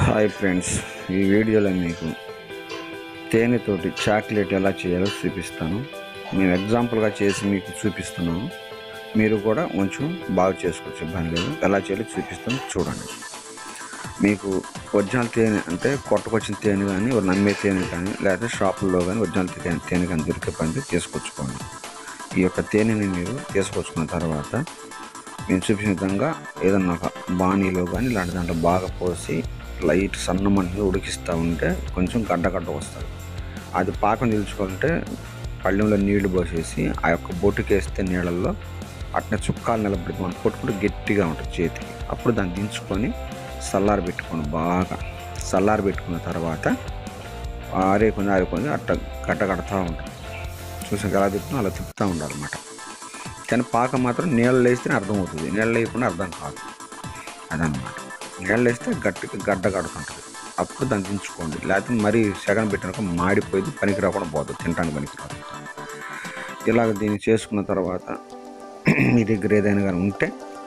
hi friends ఈ వీడియోలో మీకు తేనెతోటి చాక్లెట్ ఎలా చేయాలో చూపిస్తాను మేము ఎగ్జాంపుల్గా చేసి మీకు చూపిస్తున్నాము మీరు కూడా కొంచెం బాగా చేసుకోవచ్చు ఇబ్బంది లేదు ఎలా చేయాలో చూపిస్తాను చూడండి మీకు ఒరిజినల్ తేనె అంటే కొట్టకొచ్చిన తేనె కానీ ఒక నమ్మే తేనె కానీ లేకపోతే షాపుల్లో కానీ ఒరిజినల్ తేనె తేనె కానీ దొరికే పని తీసుకొచ్చుకోండి ఈ యొక్క తేనెని మీరు తీసుకొచ్చుకున్న తర్వాత నేను చూపించిన విధంగా ఏదన్నా ఒక బాణీలో కానీ ఇలాంటి దాంట్లో బాగా పోసి లైట్ సన్న మంటలో ఉడికిస్తూ ఉంటే కొంచెం గడ్డ గడ్డ వస్తుంది అది పాకం నిలుచుకుంటే పళ్ళెంలో నీళ్లు పోసేసి ఆ యొక్క బొట్టుకేస్తే నీళ్ళల్లో అట్నే చుక్కాలు నిలబడి మనం కొట్టుకుంటే గట్టిగా ఉంటుంది చేతికి అప్పుడు దాన్ని దించుకొని చల్లారి పెట్టుకోండి బాగా చల్లారి పెట్టుకున్న తర్వాత ఆరేకొని ఆరేకొని అట్ట గడ్డ కడతా ఉంటుంది చూసాక ఎలా తిప్పుతున్నా అలా తిప్పుతూ ఉండాలన్నమాట కానీ పాకం మాత్రం నీళ్ళు వేస్తేనే అర్థమవుతుంది నీళ్ళు వేయకుండా అర్థం కాదు అదనమాట నీళ్ళు వేస్తే గట్టిగా గడ్డ కడుతుంటుంది అప్పుడు దాన్ని దించుకోండి లేకపోతే మరీ సెగన్ పెట్టినాక మాడిపోయి పనికి రాకుండా పోతుంది తినడానికి పనికి రాదు ఇలాగ దీన్ని చేసుకున్న తర్వాత మీ దగ్గర ఏదైనా కానీ ఉంటే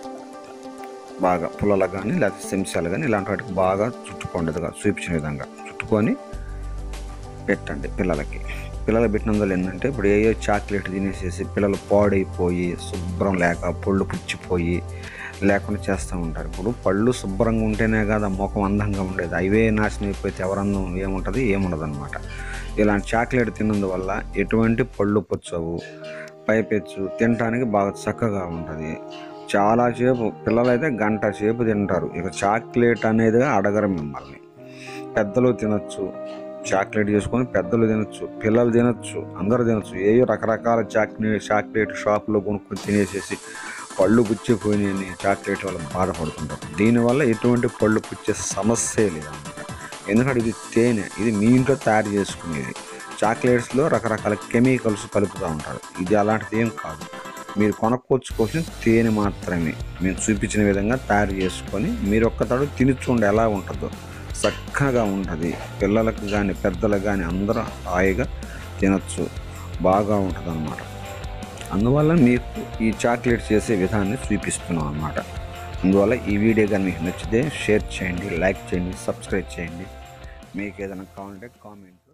బాగా పుల్లలు కానీ లేకపోతే చెంచాలు కానీ ఇలాంటి వాటికి బాగా చుట్టుకోండి ఇదిగా చూపించిన విధంగా చుట్టుకొని పెట్టండి పిల్లలకి పిల్లలు పెట్టినందువల్ల ఏంటంటే ఇప్పుడు ఏ చాక్లెట్ తినేసేసి పిల్లలు పాడైపోయి శుభ్రం లేక పళ్ళు పుచ్చిపోయి లేకుండా చేస్తూ ఉంటారు ఇప్పుడు పళ్ళు శుభ్రంగా ఉంటేనే కదా ముఖం అందంగా ఉండేది అవే నాశనం అయిపోతే ఎవరన్నం ఏముంటుంది ఏముండదు అనమాట ఇలాంటి చాక్లెట్ తిన్నందువల్ల ఎటువంటి పళ్ళు పుచ్చవు పైపెచ్చు తినడానికి బాగా చక్కగా ఉంటుంది చాలా సేపు పిల్లలైతే గంట సేపు తింటారు ఇక చాక్లెట్ అనేదిగా అడగరు మిమ్మల్ని పెద్దలు తినొచ్చు చాక్లెట్ చేసుకొని పెద్దలు తినొచ్చు పిల్లలు తినొచ్చు అందరూ తినొచ్చు ఏ రకరకాల చాక్లెట్ చాక్లెట్ షాపులో కొనుక్కొని తినేసేసి పళ్ళు పుచ్చిపోయినాయని చాక్లెట్ వల్ల బాధపడుతుంటారు దీనివల్ల ఎటువంటి పళ్ళు పుచ్చే సమస్యే లేదన్నమాట ఎందుకంటే ఇది తేనె ఇది మీ ఇంట్లో తయారు చేసుకునేది చాక్లెట్స్లో రకరకాల కెమికల్స్ కలుపుతూ ఉంటారు ఇది అలాంటిది ఏం కాదు మీరు కొనుక్కొచ్చుకోవాల్సిన తేనె మాత్రమే మేము చూపించిన విధంగా తయారు చేసుకొని మీరు ఒక్కతాడు తిని చూడండి ఎలా ఉంటుందో చక్కగా ఉంటుంది పిల్లలకు కానీ పెద్దలకు కానీ అందరూ హాయిగా తినచ్చు బాగా ఉంటుంది అనమాట అందువల్ల మీకు ఈ చాక్లెట్ చేసే విధాన్ని చూపిస్తున్నాం అనమాట అందువల్ల ఈ వీడియో కానీ మీకు నచ్చితే షేర్ చేయండి లైక్ చేయండి సబ్స్క్రైబ్ చేయండి మీకు ఏదైనా కావాలంటే కామెంట్